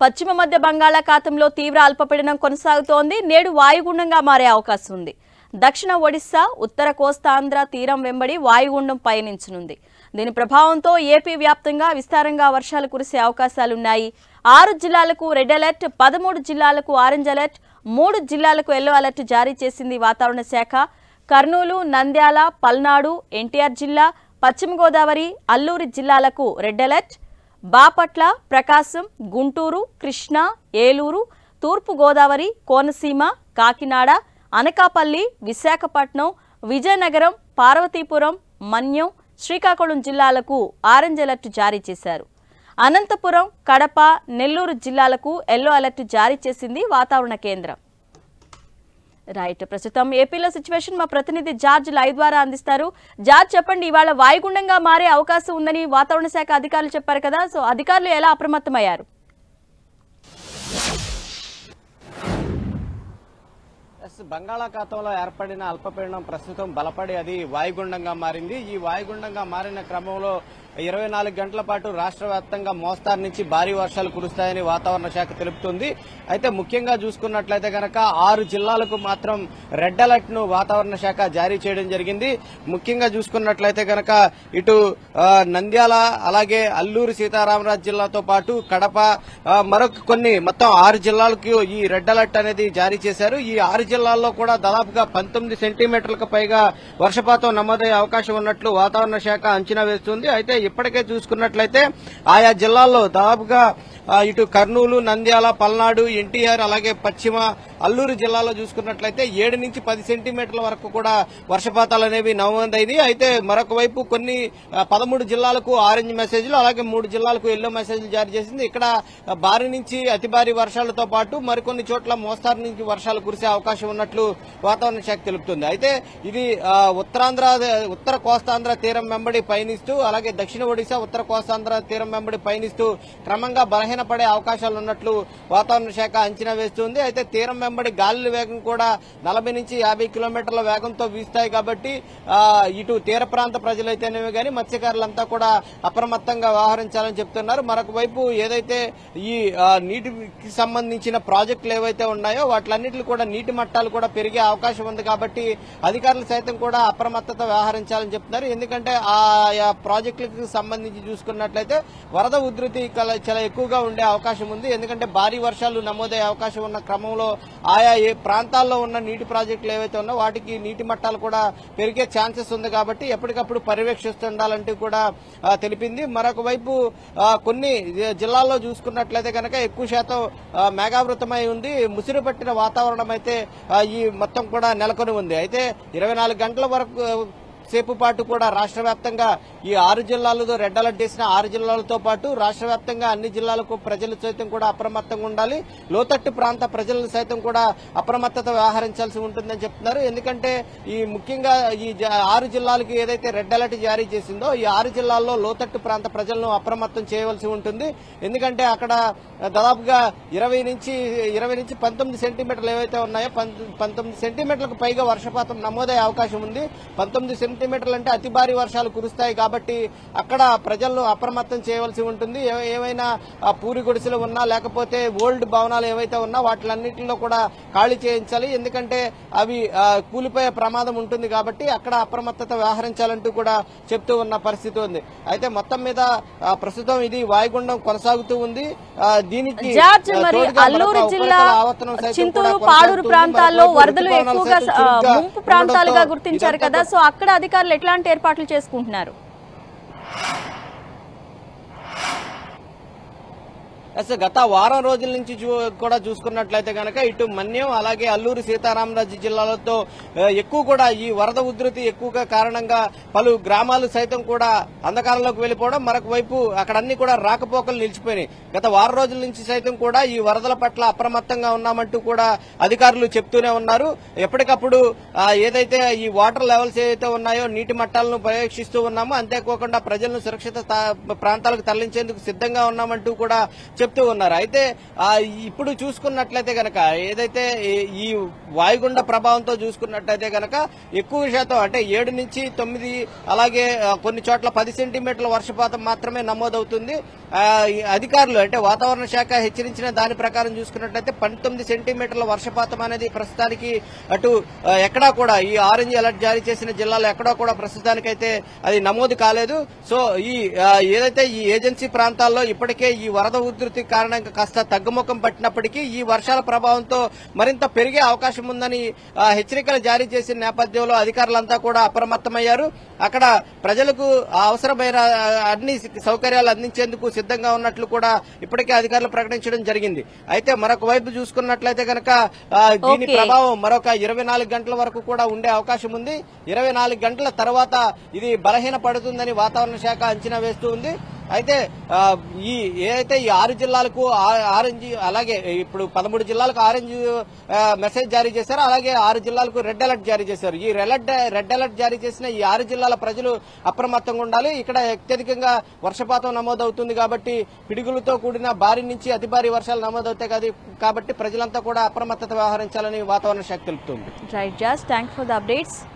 పశ్చిమ మధ్య బంగాళాఖాతంలో తీవ్ర అల్పపీడనం కొనసాగుతోంది నేడు వాయుగుండంగా మారే అవకాశం ఉంది దక్షిణ ఒడిశా ఉత్తర కోస్తాంధ్ర తీరం వెంబడి వాయుగుండం పయనించనుంది దీని ప్రభావంతో ఏపీ వ్యాప్తంగా విస్తారంగా వర్షాలు కురిసే అవకాశాలున్నాయి ఆరు జిల్లాలకు రెడ్ అలర్ట్ పదమూడు జిల్లాలకు ఆరెంజ్ అలర్ట్ మూడు జిల్లాలకు ఎల్లో అలర్ట్ జారీ చేసింది వాతావరణ శాఖ కర్నూలు నంద్యాల పల్నాడు ఎన్టీఆర్ జిల్లా పశ్చిమ గోదావరి అల్లూరి జిల్లాలకు రెడ్ అలర్ట్ బాపట్ల ప్రకాశం గుంటూరు కృష్ణా ఏలూరు తూర్పు గోదావరి కోనసీమ కాకినాడ అనకాపల్లి విశాఖపట్నం విజయనగరం పార్వతీపురం మన్యం శ్రీకాకుళం జిల్లాలకు ఆరెంజ్ అలర్ట్ జారీ చేశారు అనంతపురం కడప నెల్లూరు జిల్లాలకు ఎల్లో అలర్ట్ జారీ చేసింది వాతావరణ కేంద్రం రైట్ ప్రస్తుతం ఏపీలో సిచ్యువేషన్ మా ప్రతినిధి జార్జ్ లైవ్ ద్వారా అందిస్తారు జార్జ్ చెప్పండి ఇవాళ వాయుగుండంగా మారే అవకాశం ఉందని వాతావరణ శాఖ అధికారులు చెప్పారు కదా సో అధికారులు ఎలా అప్రమత్తమయ్యారు ఎస్ బంగాళాఖాతంలో ఏర్పడిన అల్పపీడనం ప్రస్తుతం బలపడి అది వాయుగుండంగా మారింది ఈ వాయుగుండంగా మారిన క్రమంలో ఇరవై నాలుగు గంటల పాటు రాష్ట్ర వ్యాప్తంగా మోస్తారు నుంచి భారీ వర్షాలు కురుస్తాయని వాతావరణ శాఖ తెలుపుతుంది అయితే ముఖ్యంగా చూసుకున్నట్లయితే గనక ఆరు జిల్లాలకు మాత్రం రెడ్ అలర్ట్ ను వాతావరణ శాఖ జారీ చేయడం జరిగింది ముఖ్యంగా చూసుకున్నట్లయితే గనక ఇటు ఆ, నంద్యాల అలాగే అల్లూరు సీతారామరాజు జిల్లాతో పాటు కడప ఆ, మరొక కొన్ని మొత్తం ఆరు జిల్లాలకు ఈ రెడ్ అలర్ట్ అనేది జారీ చేశారు ఈ ఆరు జిల్లాల్లో కూడా దాదాపుగా పంతొమ్మిది సెంటీమీటర్లకు పైగా వర్షపాతం నమోదయ్యే అవకాశం ఉన్నట్లు వాతావరణ శాఖ అంచనా వేస్తుంది అయితే ఇప్పటికే చూసుకున్నట్లయితే ఆయా జిల్లాల్లో దాదాపుగా ఆ, ఇటు కర్నూలు నంద్యాల పల్నాడు ఎన్టీఆర్ అలాగే పశ్చిమ అల్లూరు జిల్లాలో చూసుకున్నట్లయితే ఏడు నుంచి పది సెంటీమీటర్ల వరకు కూడా వర్షపాతాలు అనేవి నమోదైనవి అయితే మరొక వైపు కొన్ని ఆ, పదమూడు జిల్లాలకు ఆరెంజ్ మెసేజ్లు అలాగే మూడు జిల్లాలకు ఎల్లో మెసేజ్లు జారీ చేసింది ఇక్కడ ఆ, భారీ నుంచి అతి భారీ వర్షాలతో పాటు మరికొన్ని చోట్ల మోస్తారు నుంచి వర్షాలు కురిసే అవకాశం ఉన్నట్లు వాతావరణ శాఖ తెలుపుతుంది అయితే ఇది ఆ, ఉత్తరాంధ్ర ఉత్తర కోస్తాంధ్ర తీరం వెంబడి పయనిస్తూ అలాగే దక్షిణ ఒడిశా ఉత్తర కోస్తాంధ్ర తీరం వెంబడి పయనిస్తూ క్రమంగా బలహీనపడే అవకాశాలు ఉన్నట్లు వాతావరణ శాఖ అంచనా వేస్తుంది అయితే తీరం వెంబడి గాలుల వేగం కూడా నలభై నుంచి యాభై కిలోమీటర్ల వేగంతో వీస్తాయి కాబట్టి ఆ, ఇటు తీర ప్రాంత ప్రజలైతేనేమి కానీ మత్స్యకారులంతా కూడా అప్రమత్తంగా వ్యవహరించాలని చెప్తున్నారు మరొక వైపు ఏదైతే ఈ ఆ, నీటికి సంబంధించిన ప్రాజెక్టులు ఏవైతే ఉన్నాయో వాటిలన్నింటిలో కూడా నీటి మట్టాలు కూడా పెరిగే అవకాశం ఉంది కాబట్టి అధికారులు సైతం కూడా అప్రమత్తత వ్యవహరించాలని చెప్తున్నారు ఎందుకంటే ఆయా ప్రాజెక్టులకు సంబంధించి చూసుకున్నట్లయితే వరద ఉధృతి కల- చాలా ఎక్కువగా ఉండే అవకాశం ఉంది ఎందుకంటే భారీ వర్షాలు నమోదయ్యే అవకాశం ఉన్న క్రమంలో ఆయా ఏ ప్రాంతాల్లో ఉన్న నీటి ప్రాజెక్టులు ఏవైతే ఉన్నా వాటికి నీటి మట్టాలు కూడా పెరిగే ఛాన్సెస్ ఉంది కాబట్టి ఎప్పటికప్పుడు పర్యవేక్షిస్తుండాలంటూ కూడా ఆ, తెలిపింది మరొక వైపు ఆ, కొన్ని జిల్లాల్లో చూసుకున్నట్లయితే కనుక ఎక్కువ శాతం ఆ, మేఘావృతమై ఉంది ముసిరి పట్టిన వాతావరణం అయితే ఆ, ఈ మొత్తం కూడా నెలకొని ఉంది అయితే ఇరవై నాలుగు గంటల వరకు ఆ, సేపు పాటు కూడా రాష్ట్ర వ్యాప్తంగా ఈ ఆరు జిల్లాలతో రెడ్ అలర్ట్ చేసిన ఆరు జిల్లాలతో పాటు రాష్ట్ర వ్యాప్తంగా అన్ని జిల్లాలకు ప్రజలు సైతం కూడా అప్రమత్తంగా ఉండాలి లోతట్టు ప్రాంత ప్రజలను సైతం కూడా అప్రమత్తత వ్యవహరించాల్సి ఉంటుందని చెప్తున్నారు ఎందుకంటే ఈ ముఖ్యంగా ఈ జ- ఆరు జిల్లాలకు ఏదైతే రెడ్ అలర్ట్ జారీ చేసిందో ఈ ఆరు జిల్లాల్లో లోతట్టు ప్రాంత ప్రజలను అప్రమత్తం చేయవలసి ఉంటుంది ఎందుకంటే అక్కడ దాదాపుగా ఇరవై నుంచి ఇరవై నుంచి పంతొమ్మిది సెంటీమీటర్లు ఏవైతే ఉన్నాయో పంత- పంతొమ్మిది సెంటీమీటర్లకు పైగా వర్షపాతం నమోదయ్యే అవకాశం ఉంది పంతొమ్మిది సెంటీమీటర్లు అంటే అతి భారీ వర్షాలు కురుస్తాయి కాబట్టి అక్కడ ప్రజలను అప్రమత్తం చేయవలసి ఉంటుంది ఏ- ఏవైనా ఆ, పూరి గుడిసెలు ఉన్నా లేకపోతే ఓల్డ్ భవనాలు ఏవైతే ఉన్నా వాటిలన్నింటిలో కూడా ఖాళీ చేయించాలి ఎందుకంటే అవి ఆ, కూలిపోయే ప్రమాదం ఉంటుంది కాబట్టి అక్కడ అప్రమత్తత వ్యవహరించాలంటూ కూడా చెప్తూ ఉన్న పరిస్థితి ఉంది అయితే మొత్తం మీద ఆ, ప్రస్తుతం ఇది వాయుగుండం కొనసాగుతూ ఉంది ఆ, దీనికి జార్జ్ ఆ, మరి తోడుగా అల్లూరు మరొక జిల్లా ఉపరితల ఆవర్తనం సైతం చింతూరు కూడా పాడూరు కొనసాగుతుంది. ప్రాంతాల్లో మరొక వైపు వరదలు ఋతుపవనాలు ఎక్కువగా సైతం ఆ, చురుగ్గా ముంపు ప్రాంతాలుగా ఉండడంతో గుర్తించారు ఇదంతా కదా సో అక్కడ అధికారులు ఎట్లాంటి ఏర్పాట్లు చేసుకుంటున్నారు ఎస్ గత వారం రోజుల నుంచి చూ- కూడా చూసుకున్నట్లయితే గనక ఇటు మన్యం అలాగే అల్లూరు సీతారామరాజు జిల్లాలతో ఆ, ఎక్కువ కూడా ఈ వరద ఉధృతి ఎక్కువగా కారణంగా పలు గ్రామాలు సైతం కూడా అంధకారంలోకి వెళ్లిపోవడం మరొక వైపు అక్కడ అన్ని కూడా రాకపోకలు నిలిచిపోయినాయి గత వారం రోజుల నుంచి సైతం కూడా ఈ వరదల పట్ల అప్రమత్తంగా ఉన్నామంటూ కూడా అధికారులు చెప్తూనే ఉన్నారు ఎప్పటికప్పుడు ఆ, ఏదైతే ఈ వాటర్ లెవెల్స్ ఏదైతే ఉన్నాయో నీటి మట్టాలను పర్యవేక్షిస్తూ ఉన్నామో అంతేకాకుండా ప్రజలను సురక్షిత స్థా- ప్రాంతాలకు తరలించేందుకు సిద్ధంగా ఉన్నామంటూ కూడా చెప్తూ ఉన్నారు అయితే ఆ, ఇప్పుడు చూసుకున్నట్లయితే గనక ఏదైతే ఈ- ఈ వాయుగుండ ప్రభావంతో చూసుకున్నట్లయితే గనక ఎక్కువ శాతం అంటే ఏడు నుంచి తొమ్మిది అలాగే ఆ, కొన్ని చోట్ల పది సెంటీమీటర్ల వర్షపాతం మాత్రమే నమోదవుతుంది ఆ, ఈ అధికారులు అంటే వాతావరణ శాఖ హెచ్చరించిన దాని ప్రకారం చూసుకున్నట్లయితే పంతొమ్మిది సెంటీమీటర్ల వర్షపాతం అనేది ప్రస్తుతానికి అటు ఆ, ఎక్కడా కూడా ఈ ఆరెంజ్ అలర్ట్ జారీ చేసిన జిల్లాలో ఎక్కడా కూడా ప్రస్తుతానికైతే అది నమోదు కాలేదు సో ఈ ఆ, ఏదైతే ఈ ఏజెన్సీ ప్రాంతాల్లో ఇప్పటికే ఈ వరద ఉధృతి కారణంగా కాస్త తగ్గుముఖం పట్టినప్పటికీ ఈ వర్షాల ప్రభావంతో మరింత పెరిగే అవకాశం ఉందని ఆ, హెచ్చరికలు జారీ చేసిన నేపథ్యంలో అధికారులంతా కూడా అప్రమత్తమయ్యారు అక్కడ ప్రజలకు ఆ అవసరమైన ఆ, అన్ని సౌకర్యాలు అందించేందుకు సిద్ధంగా ఉన్నట్లు కూడా ఇప్పటికే అధికారులు ప్రకటించడం జరిగింది అయితే మరొక వైపు చూసుకున్నట్లయితే కనుక ఆ, దీని Okay. ప్రభావం మరొక ఇరవై నాలుగు గంటల వరకు కూడా ఉండే అవకాశం ఉంది ఇరవై నాలుగు గంటల తర్వాత ఇది బలహీన పడుతుందని వాతావరణ శాఖ అంచనా వేస్తూ ఉంది అయితే ఆ, ఈ ఏదైతే ఈ ఆరు జిల్లాలకు ఆ- ఆరెంజ్ అలాగే ఇప్పుడు పదమూడు జిల్లాలకు ఆరెంజ్ ఆ, మెసేజ్ జారీ చేశారు అలాగే ఆరు జిల్లాలకు రెడ్ అలర్ట్ జారీ చేశారు ఈ రెడ్ రెడ్ అలర్ట్ జారీ చేసిన ఈ ఆరు జిల్లాల ప్రజలు అప్రమత్తంగా ఉండాలి ఇక్కడ అత్యధికంగా వర్షపాతం నమోదవుతుంది కాబట్టి పిడుగులతో కూడిన భారీ నుంచి అతి భారీ వర్షాలు నమోదవుతాయి కదా కాబట్టి ప్రజలంతా కూడా అప్రమత్తత వ్యవహరించాలని వాతావరణ శాఖ తెలుపుతుంది రైట్ జాస్ థ్యాంక్ ఫర్ ద అప్డేట్స్